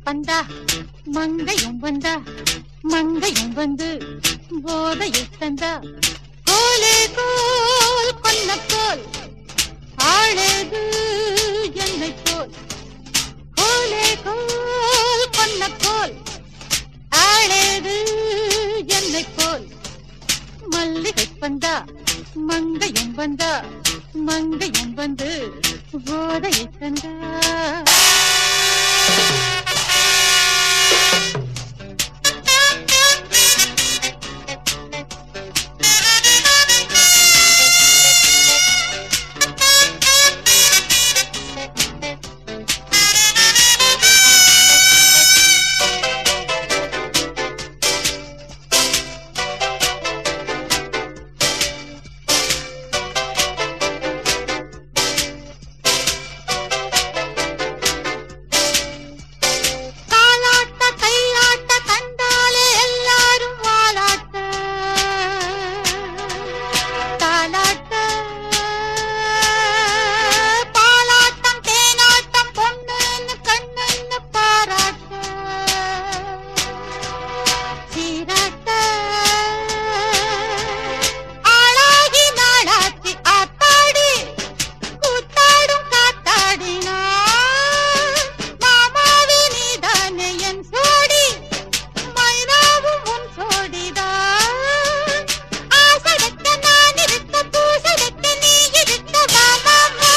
வந்தா மங்கையும் வந்தா மங்கையும் வந்து போதையை தந்தா கோலே கோல் கொன்ன போல் ஆழது என்னை போல் கோலே கோல் கொன்ன போல் ஆழது என்னை போல் மல்லிகை வந்தா மங்கையும் வந்தா மங்கையும் வந்து போதையை தந்தா காலாட்ட கையாட்ட கண்டாலே எல்லாரும் வாலாட்ட தாலாட்ட பாலாட்டம் தேனாட்டம் பொண்ணுன்னு கண்ணுன்னு பாராட்ட சீராட்ட ஆளாகி நாளாத்தி ஆத்தாடி கூத்தாடும் காத்தாடினா மாமாவே நீதானே என் சோடி மைனாவும் உன் சோடிதான் ஆசைக்க நான் இருக்க பூசடைக்க நீ இருக்க மாமா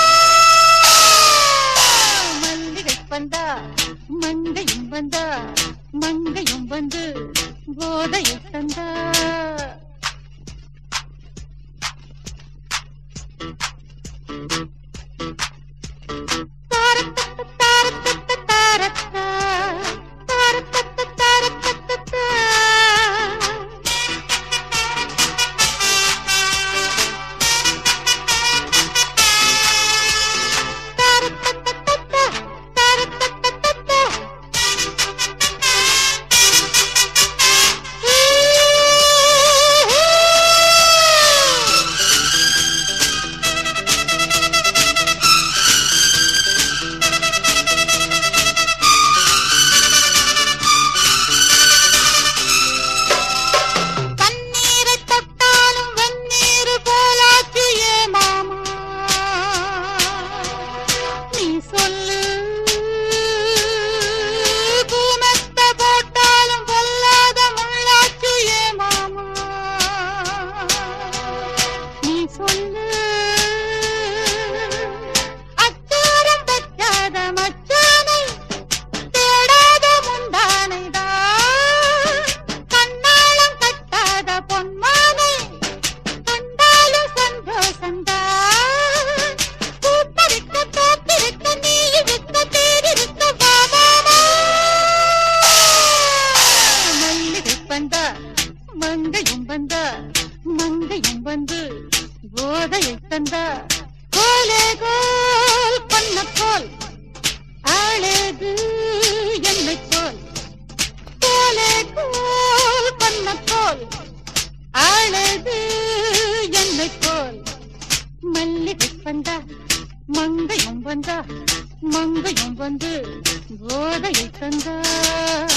மல்லிகை வந்தா மங்கையும் வந்தா மங்கையும் வந்து போதையை தந்தா தண்ணீரை தொட்டாலும் வெந்நீர் போலாச்சியே மாமா நீ சொல்லு பூமெத்த போட்டாலும் பொல்லாத முள்ளாச்சியே மாமா நீ சொல்லு அச்சாரம் பெற்றாத மச்சானை தேடாத முந்தானைதான் கண்ணாளம் கட்டாத பொன்மானை கண்டாலும் சந்தோஷந்தான் பூப்பறிக்க தோப்பிருக்க நீ இருக்க தேரிருக்க வாமாமா மல்லிகை வந்தா மங்கையும் வந்தா மங்கையும் வந்து போதையை தந்தா கோலே கோல் பண்ண போல் அழகு என்னை போல் கோலே கோல் பண்ண போல் அழகு என்னை போல் மல்லிகை வந்தா மங்கையும் வந்தா மங்கையும் வந்து போதையை தந்தா